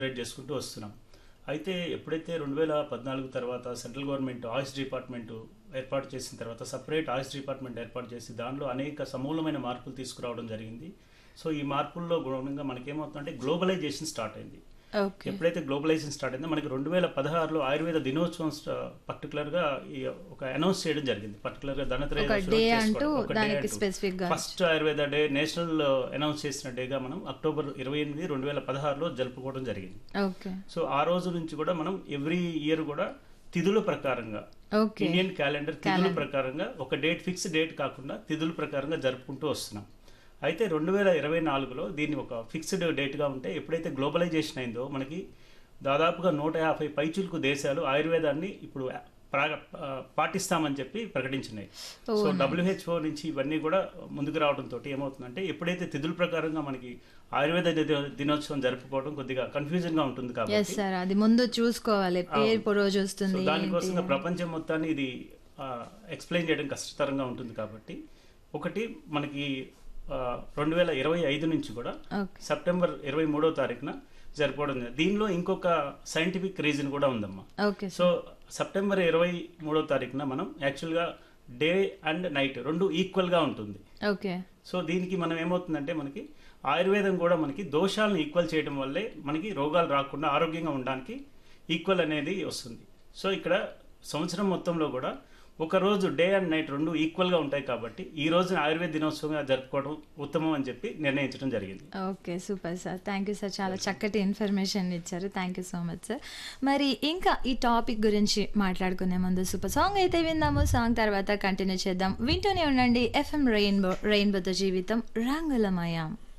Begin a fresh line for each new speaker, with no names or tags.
Celebrate చేసుకుంటూ వస్తున్నాం అయితే ఎప్పుడైతే రెండు వేల పద్నాలుగు తర్వాత సెంట్రల్ గవర్నమెంట్ ఆయుష్ డిపార్ట్మెంట్ ఏర్పాటు చేసిన తర్వాత సపరేట్ ఆయుష్ డిపార్ట్మెంట్ ఏర్పాటు చేసి దానిలో అనేక సమూలమైన మార్పులు తీసుకురావడం జరిగింది సో ఈ మార్పుల్లో గుణంగా మనకేమవుతుందంటే గ్లోబలైజేషన్ స్టార్ట్ అయింది
ఓకే
ఎప్పుడైతే గ్లోబలైజేషన్ స్టార్ట్ అయిందో మనకి రెండు వేల పదహారులో ఆయుర్వేద దినోత్సవం పర్టికులర్గా ఈ ఒక అనౌన్స్ చేయడం జరిగింది పర్టికులర్గా
ఒక డే అంటూ దానికి స్పెసిఫిక్ గా
first Ayurveda day national announce చేసిన డేగా మనం అక్టోబర్ ఇరవై ఎనిమిది రెండు వేల పదహారులో జరుపుకోవడం జరిగింది
ఓకే
సో ఆ రోజు నుంచి కూడా మనం ఎవ్రీ ఇయర్ కూడా తిథుల ప్రకారంగా
ఓకే
ఇండియన్ క్యాలెండర్ తిథుల ప్రకారంగా ఒక డేట్ ఫిక్స్ డేట్ కాకుండా తిథుల ప్రకారంగా జరుపుకుంటూ వస్తున్నాం అయితే రెండు వేల ఇరవై నాలుగులో దీన్ని ఒక ఫిక్స్డ్ డేట్గా ఉంటే ఎప్పుడైతే గ్లోబలైజేషన్ అయిందో మనకి దాదాపుగా నూట యాభై పైచులకు దేశాలు ఆయుర్వేదాన్ని ఇప్పుడు ప్రా- ఆ, పాటిస్తామని చెప్పి ప్రకటించినాయి సో డబ్ల్యూహెచ్ఓ నుంచి ఇవన్నీ కూడా ముందుకు రావడంతో ఏమవుతుందంటే ఎప్పుడైతే తిథుల ప్రకారంగా మనకి ఆయుర్వేద దినో- దినోత్సవం జరుపుకోవడం కొద్దిగా కన్ఫ్యూజన్ గా ఉంటుంది
ఎస్
కాబట్టి
సార్ అది ముందు చూసుకోవాలి పేరు రోజు వస్తుంది
సో దానికోసం
ఏంటి?
ప్రపంచం మొత్తాన్ని ఇది ఎక్స్ప్లెయిన్ చేయడం కష్టతరంగా ఉంటుంది కాబట్టి ఒకటి మనకి రెండు వేల ఇరవై ఐదు నుంచి కూడా
ఓకే
సెప్టెంబర్ ఇరవై మూడో తారీఖున జరుపుకోవడం జరిగింది. దీనిలో ఇంకొక సైంటిఫిక్ రీజన్ కూడా ఉందమ్మా
ఓకే
సో సెప్టెంబర్ ఇరవై మూడో తారీఖున మనం యాక్చువల్గా డే అండ్ నైట్ రెండు ఈక్వల్గా ఉంటుంది
ఓకే
సో దీనికి మనం ఏమవుతుందంటే మనకి ఆయుర్వేదం కూడా మనకి దోషాలను ఈక్వల్ చేయడం వల్లే మనకి రోగాలు రాకుండా ఆరోగ్యంగా ఉండడానికి ఈక్వల్ అనేది వస్తుంది సో ఇక్కడ సంవత్సరం మొత్తంలో కూడా ఒక రోజు డే అండ్ నైట్ రెండు ఈక్వల్గా ఉంటాయి కాబట్టి ఈ రోజున ఆయుర్వేద దినోత్సవంగా జరుపుకోవడం ఉత్తమం అని చెప్పి నిర్ణయించడం జరిగింది
okay super sir thank you sir చాలా చక్కటి ఇన్ఫర్మేషన్ ఇచ్చారు thank you so much sir మరి ఇంకా ఈ టాపిక్ గురించి మాట్లాడుకునే ముందు సూపర్ సాంగ్ అయితే విందాము సాంగ్ తర్వాత కంటిన్యూ చేద్దాం వింటూనే ఉండండి ఎఫ్ఎం రెయిన్బో రెయిన్బోతో జీవితం రంగులమయం